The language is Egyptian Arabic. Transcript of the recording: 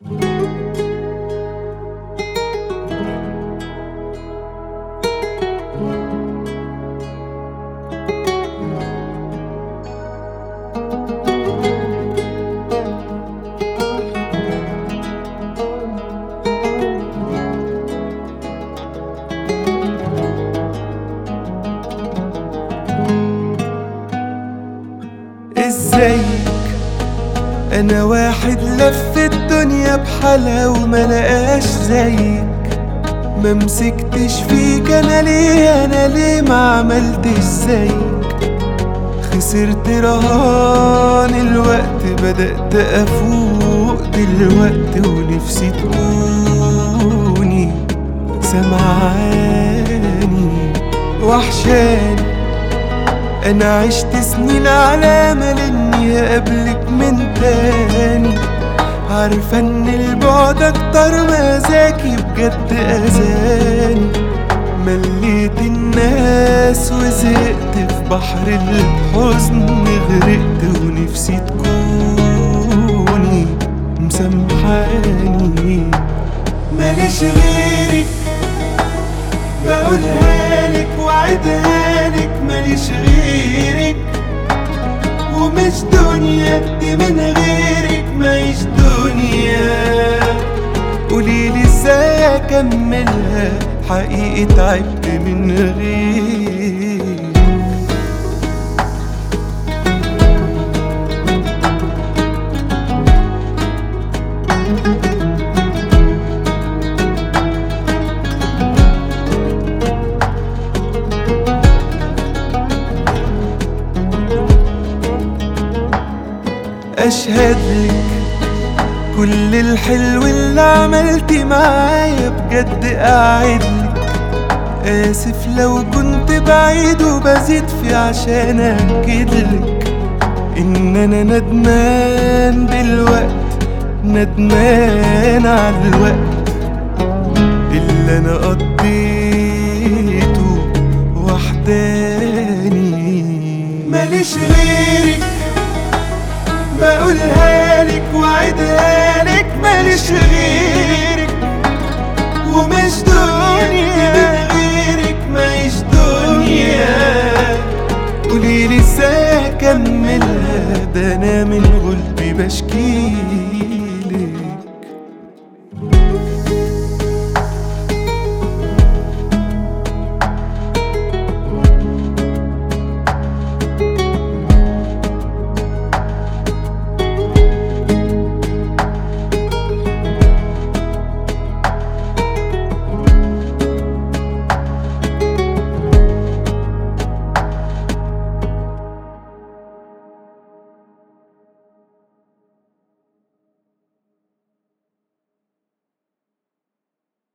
ازيك انا واحد لف الدنيا بحالها وما لقاش زيك ما مسكتش فيك انا ليه انا ليه ما عملتش زيك خسرت رهان الوقت بدأت افوق دلوقتي ونفسي تكوني سمعاني وحشاني انا عشت سنين على امل اني اقابلك من تاني عارفة ان البعد اكتر ما ذاكي بجد اذاني مليت الناس وزهقت في بحر الحزن غرقت ونفسي تكوني مسامحاني ماليش غيرك بقولها لك وعدها لك ماليش غيرك ومش دنيا دي من غيرك مايش دنيا قوليلي ازاي اكملها حقيقي تعبت من غيرك اشهد لك كل الحلو اللي عملتي معايا بجد اعدلك اسف لو كنت بعيد وبزيد في عشان اكدلك ان انا ندمان بالوقت ندمان على الوقت اللي انا قضيته وحداني ماليش غيرك بقولها لك وعدها لك ماليش غيرك ومش دنيا من غيرك مايش دنيا قوليلي ازاي اكملها ده انا من غلبي بشكي